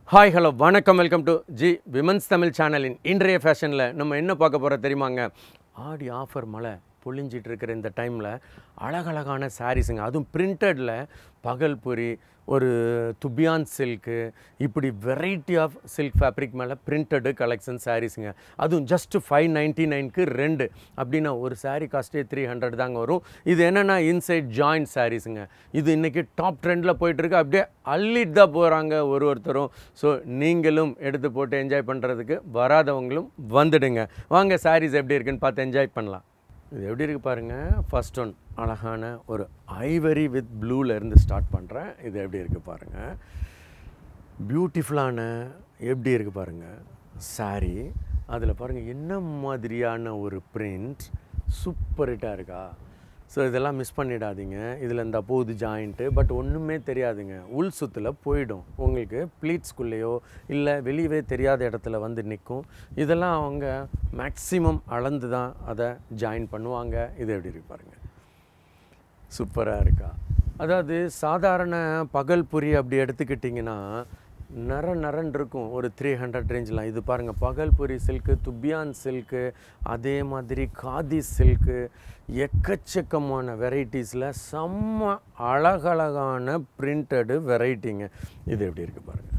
hi hello வணக்கம் welcome to G women's Tamil சேனலின் இன்றைய ஃபேஷனில் நம்ம என்ன பார்க்க போகிறோம் தெரியுமாங்க ஆடி ஆஃபர் மழை பொழிஞ்சிட்டு இருக்கிற இந்த டைமில் அழகழகான சாரீஸுங்க அதுவும் பிரிண்டடில் பகல்புரி ஒரு துபியான் சில்க்கு இப்படி வெரைட்டி ஆஃப் சில்க் ஃபேப்ரிக் மேலே பிரிண்டடு கலெக்ஷன் சாரீஸுங்க அதுவும் ஜஸ்ட் ஃபைவ் நைன்ட்டி நைனுக்கு ரெண்டு அப்படின்னா ஒரு saree காஸ்ட்டே த்ரீ ஹண்ட்ரட் தாங்க வரும் இது என்னென்னா இன்சைட் ஜாயிண்ட் சாரீஸுங்க இது இன்றைக்கி டாப் ட்ரெண்டில் போயிட்டுருக்கு அப்படியே அள்ளிட்டு தான் போகிறாங்க ஒரு ஒருத்தரும் ஸோ நீங்களும் எடுத்து போட்டு என்ஜாய் பண்ணுறதுக்கு வராதவங்களும் வந்துடுங்க வாங்க சாரீஸ் எப்படி இருக்குன்னு பார்த்து என்ஜாய் பண்ணலாம் இது எப்படி இருக்குது பாருங்கள் ஃபர்ஸ்ட் ஒன் அழகான ஒரு ஐவரி வித் ப்ளூவில் இருந்து ஸ்டார்ட் பண்ணுறேன் இது எப்படி இருக்குது பாருங்கள் பியூட்டிஃபுல்லான எப்படி இருக்குது பாருங்கள் saree அதில் பாருங்கள் என்ன மாதிரியான ஒரு பிரிண்ட் சூப்பரிட்டாக இருக்கா ஸோ இதெல்லாம் மிஸ் பண்ணிடாதீங்க இதில் இந்த போகுது ஜாயிண்ட்டு பட் ஒன்றுமே தெரியாதுங்க உள் சுத்தில் போயிடும் உங்களுக்கு ப்ளீட்ஸ்குள்ளேயோ இல்லை வெளியவே தெரியாத இடத்துல வந்து நிற்கும் இதெல்லாம் அவங்க மேக்ஸிமம் அளந்து தான் அதை ஜாயின் பண்ணுவாங்க இது எப்படி இருக்கு பாருங்க சூப்பராக இருக்கா அதாவது சாதாரண பகல் புரி அப்படி எடுத்துக்கிட்டிங்கன்னா நர நரன் இருக்கும் ஒரு த்ரீ ஹண்ட்ரட் ரேஞ்செலாம் இது பாருங்கள் பகல்புரி சில்க்கு துபியான் சில்க்கு அதே மாதிரி காதி சில்க்கு எக்கச்சக்கமான வெரைட்டிஸில் செம்ம அழகழகான பிரிண்டடு வெரைட்டிங்க இது எப்படி இருக்குது பாருங்கள்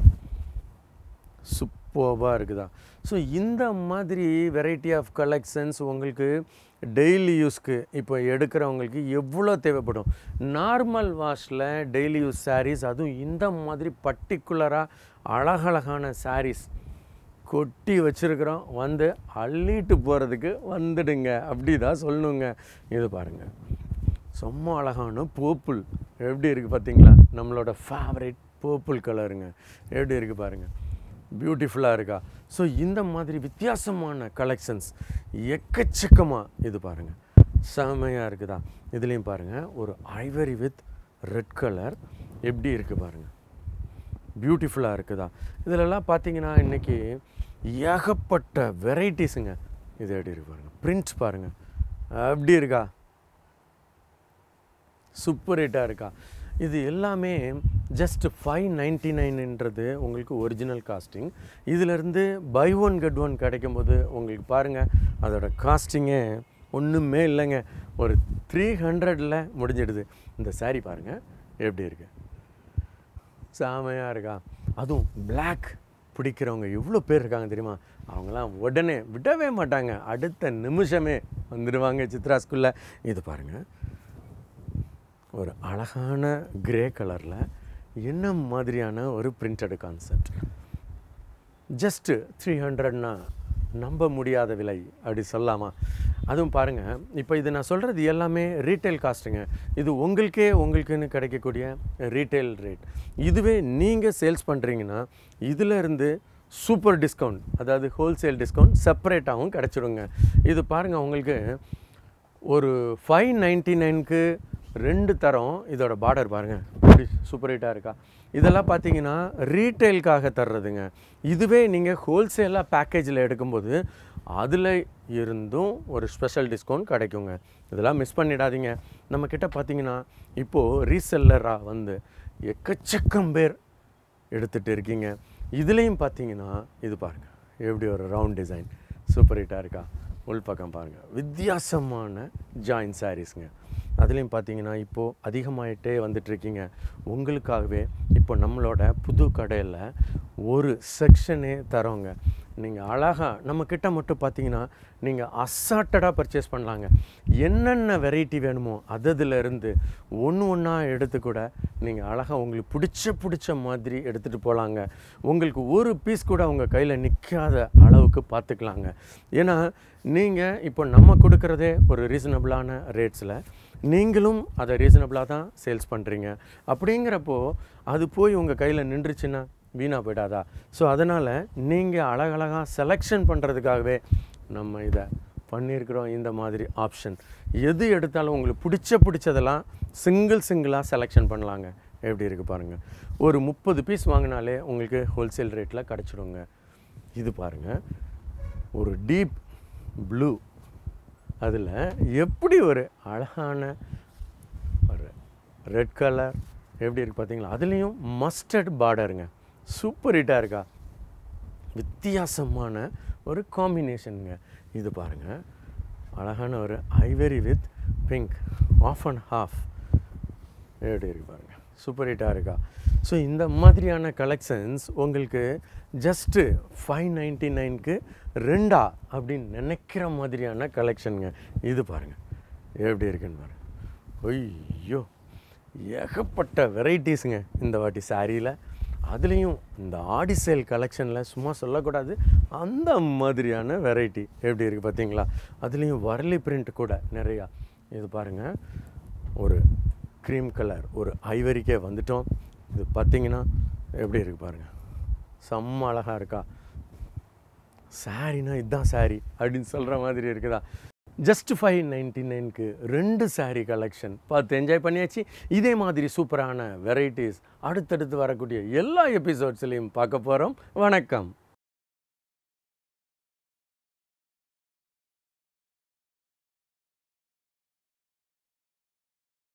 சூப்பர்பாக இருக்குதா ஸோ இந்த மாதிரி வெரைட்டி ஆஃப் கலெக்ஷன்ஸ் உங்களுக்கு டெய்லி யூஸ்க்கு இப்போ எடுக்கிறவங்களுக்கு எவ்வளோ தேவைப்படும் நார்மல் வாஷில் டெய்லி யூஸ் sarees அதுவும் இந்த மாதிரி பர்டிகுலராக அழகழகான sarees கொட்டி வச்சுருக்குறோம் வந்து அள்ளிட்டு போகிறதுக்கு வந்துடுங்க அப்படி தான் சொல்லணுங்க இது பாருங்கள் செம்ம அழகான பர்பிள் எப்படி இருக்குது பார்த்தீங்களா நம்மளோட ஃபேவரட் பர்பிள் கலருங்க எப்படி இருக்குது பாருங்கள் பியூட்டிஃபுல்லாக இருக்கா ஸோ இந்த மாதிரி வித்தியாசமான கலெக்ஷன்ஸ் எக்கச்சக்கமாக இது பாருங்கள் செமையாக இருக்குதா இதுலேயும் பாருங்கள் ஒரு ஐவரி வித் ரெட் கலர் எப்படி இருக்குது பாருங்கள் பியூட்டிஃபுல்லாக இருக்குதா இதிலெல்லாம் பார்த்தீங்கன்னா இன்றைக்கி ஏகப்பட்ட வெரைட்டிஸுங்க இது எப்படி இருக்கு பாருங்கள் பிரிண்ட்ஸ் பாருங்கள் அப்படி இருக்கா சூப்பர் ஹிட்டாக இருக்கா இது எல்லாமே ஜஸ்ட் ஃபைவ் நைன்ட்டி நைன்ன்றது உங்களுக்கு ஒரிஜினல் காஸ்டிங் இதிலேருந்து பை ஒன் கெட் ஒன் கிடைக்கும் போது உங்களுக்கு பாருங்கள் அதோட காஸ்டிங்கே ஒன்றுமே இல்லைங்க ஒரு த்ரீ ஹண்ட்ரடில் முடிஞ்சிடுது இந்த saree பாருங்கள் எப்படி இருக்கு செமையாக இருக்கா அதுவும் Black பிடிக்கிறவங்க எவ்வளோ பேர் இருக்காங்க தெரியுமா அவங்களாம் உடனே விடவே மாட்டாங்க அடுத்த நிமிஷமே வந்துடுவாங்க சித்ரா ஸ்கூலில் இது பாருங்கள் ஒரு அழகான கிரே கலரில் என்ன மாதிரியான ஒரு பிரிண்டட் கான்செப்ட் ஜஸ்ட்டு த்ரீ ஹண்ட்ரட்னா நம்ப முடியாத விலை அப்படி சொல்லாமா அதுவும் பாருங்கள் இப்போ இது நான் சொல்கிறது எல்லாமே ரீட்டைல் காஸ்ட்டுங்க இது உங்களுக்கே உங்களுக்குன்னு கிடைக்கக்கூடிய ரீட்டைல் ரேட் இதுவே நீங்கள் சேல்ஸ் பண்ணுறீங்கன்னா இதில் இருந்து சூப்பர் டிஸ்கவுண்ட் அதாவது ஹோல்சேல் டிஸ்கவுண்ட் செப்பரேட்டாகவும் கிடச்சிடுங்க இது பாருங்கள் உங்களுக்கு ஒரு ஃபைவ் நைன்ட்டி நைனுக்கு ரெண்டு தரம் இதோட பார்டர் பாருங்கள் எப்படி சூப்பர் ஹிட்டாக இருக்கா இதெல்லாம் பார்த்தீங்கன்னா ரீட்டைலுக்காக தர்றதுங்க இதுவே நீங்கள் ஹோல்சேலாக பேக்கேஜில் எடுக்கும்போது அதில் இருந்தும் ஒரு ஸ்பெஷல் டிஸ்கவுண்ட் கிடைக்குங்க இதெல்லாம் மிஸ் பண்ணிடாதீங்க நம்மக்கிட்ட பார்த்தீங்கன்னா இப்போது ரீசெல்லராக வந்து எக்கச்சக்கம் பேர் எடுத்துகிட்டு இருக்கீங்க இதுலேயும் பார்த்தீங்கன்னா இது பாருங்கள் எப்படி ஒரு ரவுண்ட் டிசைன் சூப்பர் ஹிட்டாக இருக்கா உள் பக்கம் பாருங்கள் வித்தியாசமான ஜாயின் சாரீஸுங்க அதுலேயும் பார்த்தீங்கன்னா இப்போது அதிகமாயிட்டே வந்துட்டுருக்கீங்க உங்களுக்காகவே இப்போ நம்மளோட புது கடையில் ஒரு செக்ஷனே தரோங்க நீங்கள் அழகாக நம்மக்கிட்ட மட்டும் பார்த்தீங்கன்னா நீங்கள் அசால்ட்டடாக பர்ச்சேஸ் பண்ணலாங்க என்னென்ன வெரைட்டி வேணுமோ அததுலேருந்து ஒன்று ஒன்றா எடுத்து கூட நீங்கள் அழகாக உங்களுக்கு பிடிச்ச பிடிச்ச மாதிரி எடுத்துகிட்டு போகலாங்க உங்களுக்கு ஒரு பீஸ் கூட உங்கள் கையில் நிற்காத அளவுக்கு பார்த்துக்கலாங்க ஏன்னா நீங்கள் இப்போ நம்ம கொடுக்குறதே ஒரு ரீசனபிளான ரேட்ஸில் நீங்களும் அதை ரீசனபிளாக தான் சேல்ஸ் பண்ணுறீங்க அப்படிங்கிறப்போ அது போய் உங்கள் கையில் நின்றுச்சுன்னா வீணாக போயிடாதா ஸோ அதனால் நீங்கள் அழகழகாக செலெக்ஷன் பண்ணுறதுக்காகவே நம்ம இதை பண்ணியிருக்கிறோம் இந்த மாதிரி ஆப்ஷன் எது எடுத்தாலும் உங்களுக்கு பிடிச்ச பிடிச்சதெல்லாம் சிங்கிள் சிங்கிளாக செலெக்ஷன் பண்ணலாங்க எப்படி இருக்குது பாருங்கள் ஒரு முப்பது பீஸ் வாங்கினாலே உங்களுக்கு ஹோல்சேல் ரேட்டில் கிடச்சிடுங்க இது பாருங்கள் ஒரு டீப் ப்ளூ அதில் எப்படி ஒரு அழகான ஒரு ரெட் கலர் எப்படி இருக்குது பார்த்தீங்களா அதுலேயும் மஸ்டர்ட் பார்டருங்க சூப்பர் ஹிட்டாக இருக்கா வித்தியாசமான ஒரு காம்பினேஷனுங்க இது பாருங்கள் அழகான ஒரு ivory with pink off and half எப்படி இருக்கு பாருங்க சூப்பர் ஹிட்டாக இருக்கா ஸோ இந்த மாதிரியான கலெக்ஷன்ஸ் உங்களுக்கு ஜஸ்ட்டு ஃபைவ் நைன்ட்டி நைனுக்கு ரெண்டா அப்படின்னு நினைக்கிற மாதிரியான கலெக்ஷனுங்க இது பாருங்கள் எப்படி இருக்குன்னு பாருங்க ஐயோ ஏகப்பட்ட வெரைட்டிஸுங்க இந்த வாட்டி சாரியில் அதுலேயும் இந்த ஆடி சேல் கலெக்ஷனில் சும்மா சொல்லக்கூடாது அந்த மாதிரியான வெரைட்டி எப்படி இருக்குது பார்த்தீங்களா அதுலேயும் வரலி பிரிண்ட் கூட நிறையா இது பாருங்கள் ஒரு க்ரீம் கலர் ஒரு ஐவரிக்கே வந்துட்டோம் இது பார்த்தீங்கன்னா எப்படி இருக்குது பாருங்கள் செம்ம அழகாக இருக்கா சாரினா இதுதான் சாரி அப்படின்னு சொல்கிற மாதிரி இருக்குதா ஜஸ்ட் ஃபைவ் நைன்டி நைனுக்கு ரெண்டு சாரீ கலெக்ஷன் பார்த்து என்ஜாய் பண்ணியாச்சு இதே மாதிரி சூப்பரான வெரைட்டிஸ் அடுத்தடுத்து வரக்கூடிய எல்லா எபிசோட்ஸ்லையும் பார்க்க போகிறோம் வணக்கம்